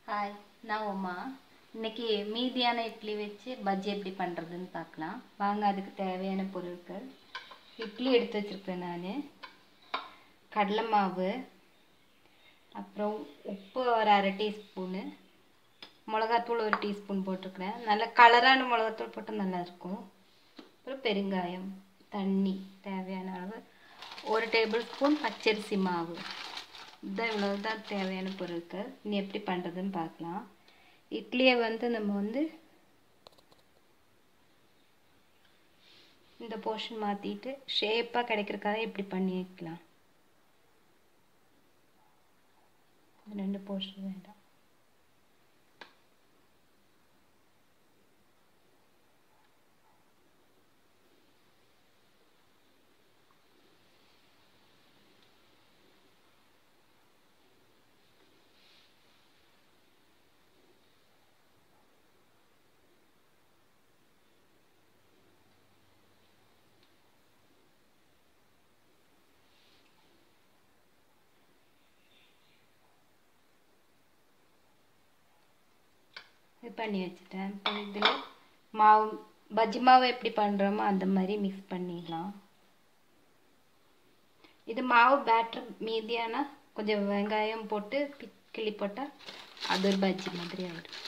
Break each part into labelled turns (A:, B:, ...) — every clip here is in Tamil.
A: ஹாய் நான் உமா இன்னைக்கு மீதியான இட்லி வச்சு பஜ்ஜி எப்படி பண்ணுறதுன்னு பார்க்கலாம் வாங்க அதுக்கு தேவையான பொருட்கள் இட்லி எடுத்து வச்சுருக்கேன் நான் கடலை மாவு அப்புறம் உப்பு ஒரு அரை டீஸ்பூனு மிளகாத்தூள் ஒரு டீஸ்பூன் போட்டிருக்கிறேன் நல்ல கலரான மிளகாத்தூள் போட்டால் நல்லாயிருக்கும் அப்புறம் பெருங்காயம் தண்ணி தேவையான அளவு ஒரு டேபிள் ஸ்பூன் பச்சரிசி மாவு இதான் இவ்வளோ தான் தேவையான பொருட்கள் இனி எப்படி பண்ணுறதுன்னு பார்க்கலாம் இட்லியை வந்து நம்ம வந்து இந்த போர்ஷன் மாற்றிட்டு ஷேப்பாக கிடைக்கிறக்காக இப்படி பண்ணி வைக்கலாம் ரெண்டு போர்ஷன் வேண்டாம் இது பண்ணி வச்சுட்டேன் இப்போ இதில் மாவு பஜ்ஜி மாவு எப்படி பண்ணுறோமோ அந்த மாதிரி மிக்ஸ் பண்ணிடலாம் இது மாவு பேட்ரு மீதியானா கொஞ்சம் வெங்காயம் போட்டு பி- கிள்ளி போட்டால் அது ஒரு பஜ்ஜி மாதிரி ஆகிடும்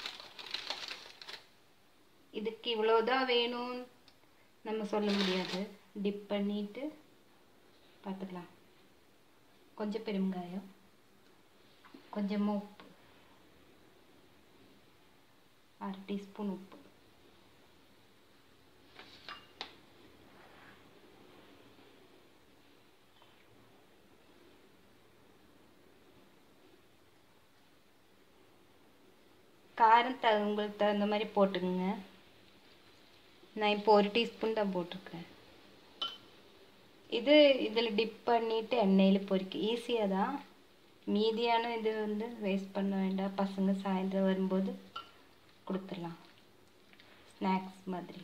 A: இதுக்கு இவ்வளோதான் வேணும்னு நம்ம சொல்ல முடியாது டிப் பண்ணிட்டு பார்த்துக்கலாம் கொஞ்சம் பெருங்காயம் கொஞ்சமாக உப்பு அரை டீஸ்பூன் உப்பு காரம் த உங்களுக்கு தகுந்த மாதிரி போட்டுக்கோங்க நான் இப்போ ஒரு டீஸ்பூன் தான் போட்டிருக்கேன் இது இதில் டிப் பண்ணிவிட்டு எண்ணெயில் பொரிக்க ஈஸியாக தான் மீதியான இது வந்து வேஸ்ட் பண்ண வேண்டாம் பசங்க சாயந்தரம் வரும்போது கொடுத்துடலாம் ஸ்நாக்ஸ் மாதிரி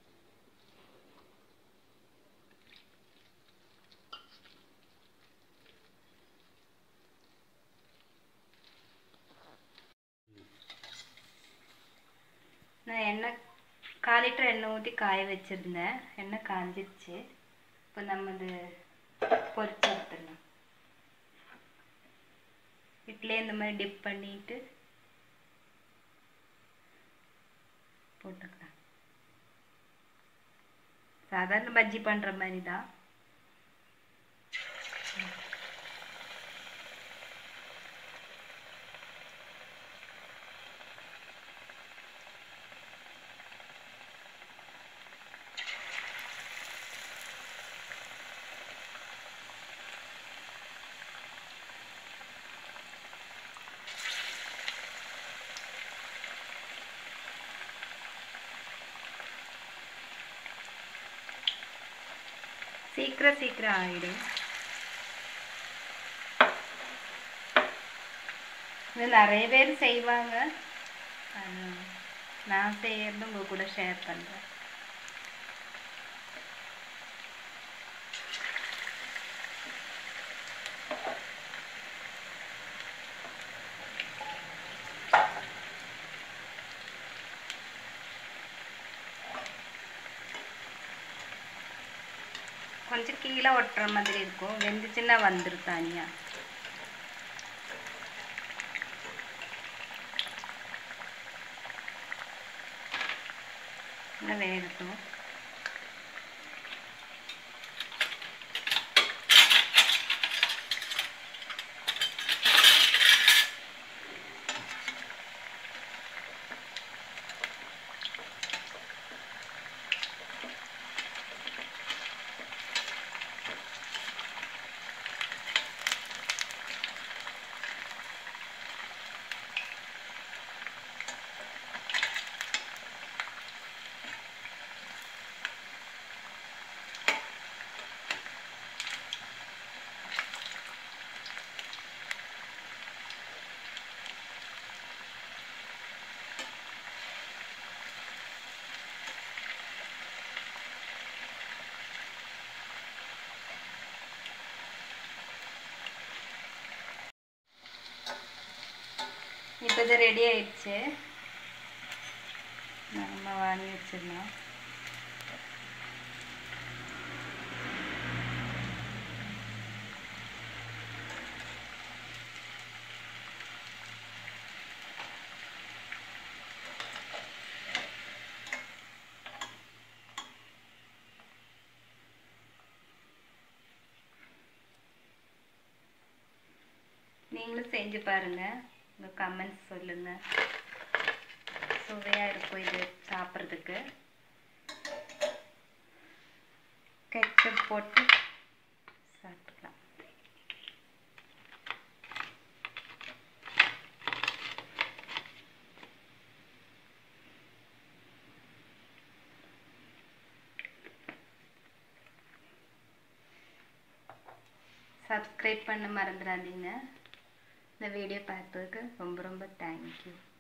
A: நான் எண்ணெய் கால் லிட்டர் எண்ணெய் ஊற்றி காய வச்சுருந்தேன் எண்ணெய் காஞ்சிடுச்சு இப்போ நம்ம இது பொரிச்சு எடுத்துடலாம் இட்லியே இந்த மாதிரி டிப் பண்ணிட்டு போட்டுக்கலாம் சாதாரண பஜ்ஜி பண்ணுற மாதிரி தான் சீக்கிரம் சீக்கிரம் ஆகிடும் இது நிறைய பேர் செய்வாங்க ஆனா, நான் செய்யறது உங்க கூட ஷேர் பண்ணுறேன் கொஞ்சம் கீழே ஒட்டுற மாதிரி இருக்கும் வெந்துச்சுன்னா வந்துடும் தனியாக இன்னும் வேகட்டும் இப்போ இது ரெடி ஆயிடுச்சு நம்ம வாங்கி வச்சிடலாம் நீங்களும் செஞ்சு பாருங்கள் உங்கள் கமெண்ட்ஸ் சொல்லுங்கள் சுவையாக இருக்கும் இது சாப்பிட்றதுக்கு கெச்சப் போட்டு சாப்பிட்டுக்கலாம் சப்ஸ்கிரைப் பண்ண மறந்துடாதீங்க இந்த வீடியோ பார்த்ததுக்கு ரொம்ப ரொம்ப தேங்க்யூ